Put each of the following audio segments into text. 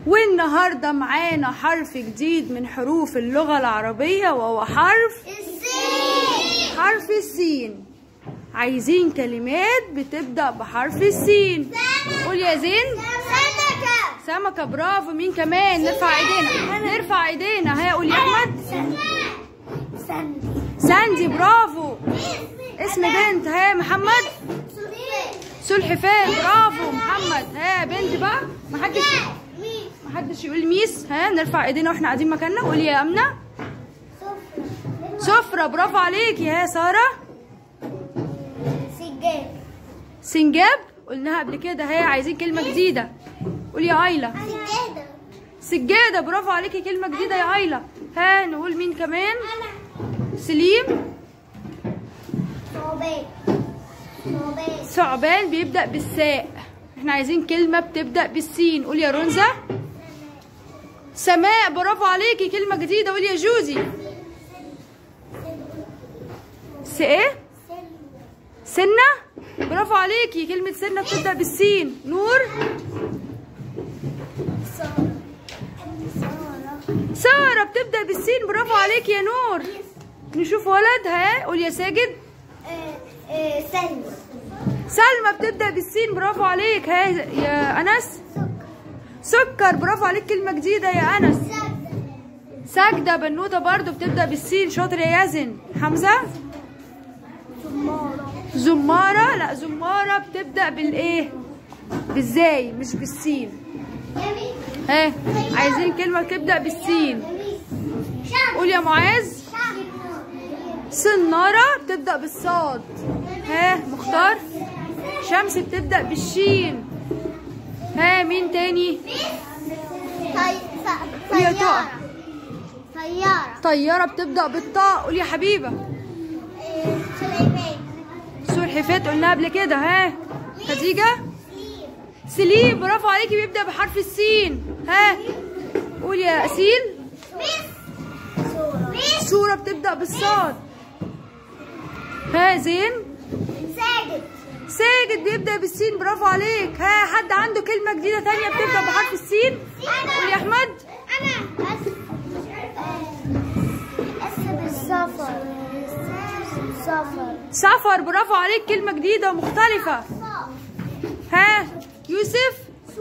والنهارده معانا حرف جديد من حروف اللغة العربية وهو حرف السين حرف السين عايزين كلمات بتبدأ بحرف السين قول يا زين سمكة سمكة برافو مين كمان نرفع ايدينا نرفع ايدينا ها قول يا احمد سندي ساندي برافو اسم بنت ها محمد سلحفاة برافو محمد ها بنت بقى محدش محدش يقول ميس ها نرفع ايدينا واحنا قاعدين مكاننا قول يا امنه سفرة برافو عليكي ها ساره سجاد سنجاب قلناها قبل كده ها عايزين كلمه جديده قول يا ايلا سجادة سجاده برافو عليكي كلمه جديده يا ايلا ها نقول مين كمان سليم ثوبان ثوبان ثعبان بيبدا بالساء احنا عايزين كلمه بتبدا بالسين قول يا رونزا سماء برافو عليكي كلمه جديده قول يا جوزي س ايه سنه برافو عليكي كلمه سنه بتبدا بالسين نور ساره بتبدا بالسين برافو عليكي يا نور نشوف ولد ها قول يا ساجد سلمى سلمى بتبدا بالسين برافو عليك ها يا انس سكر برافو عليك كلمه جديده يا انس ساجده بنوته برضو بتبدا بالسين شاطر يا يزن حمزه زماره لا زماره بتبدا بالايه بالزاي مش بالسين ها عايزين كلمه تبدا بالسين قول يا معاذ سناره بتبدا بالصاد ها مختار شمس بتبدا بالشين ها مين تاني هي تقع. طيارة طيارة طياره بتبدا بالطاء قول يا حبيبه سليمان سلحفات قلناها قبل كده ها خديجه سليم برافو عليكي بيبدا بحرف السين ها قول يا اسيل صورة سوره بتبدا بالصاد ها زين ساجد ساجد بيبدا بالسين برافو عليك ها حد عنده كلمه جديده تانية بتبدا بحرف السين قول يا احمد أنا أسد السفر سفر سفر برافو عليك كلمه جديده ومختلفه ها يوسف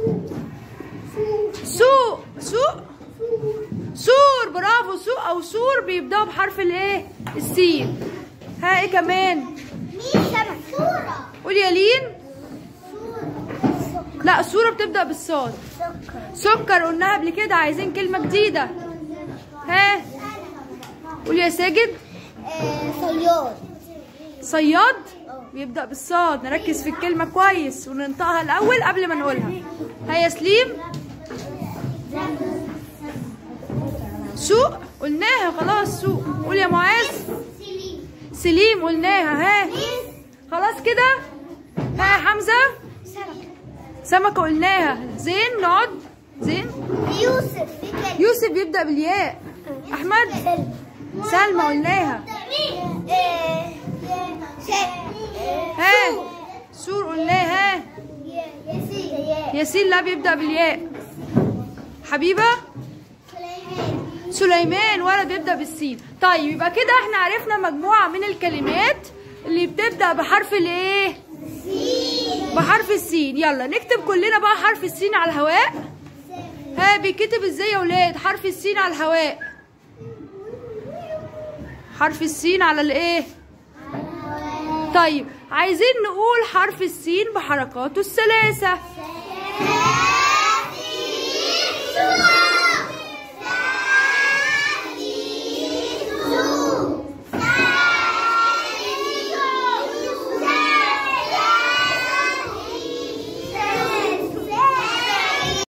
سوق سوق سور برافو سوق او سور بيبداوا بحرف الايه السين ها ايه كمان مين سمك صورة قول يا لين لا سوره بتبدا بالصاد سكر سكر قلناها قبل كده عايزين كلمه جديده ها قول يا ساجد صياد صياد بيبدا بالصاد نركز في الكلمه كويس وننطقها الاول قبل ما نقولها ها يا سليم سوق قلناها خلاص سوق قول يا معاذ سليم سليم قلناها ها خلاص كده ها يا حمزه سمك سمكه قلناها زين نقعد زين يوسف في كلمة يوسف بيبدا بالياء احمد سلمى قلناها ها سور قلناها ها ياسين لا بيبدا بالياء حبيبه سليمان ولد بيبدا بالسين طيب يبقى كده احنا عرفنا مجموعه من الكلمات اللي بتبدا بحرف الايه بحرف السين يلا نكتب كلنا بقى حرف السين على الهواء ها بيتكتب ازاي يا ولاد حرف السين على الهواء حرف السين على الايه طيب عايزين نقول حرف السين بحركاته الثلاثه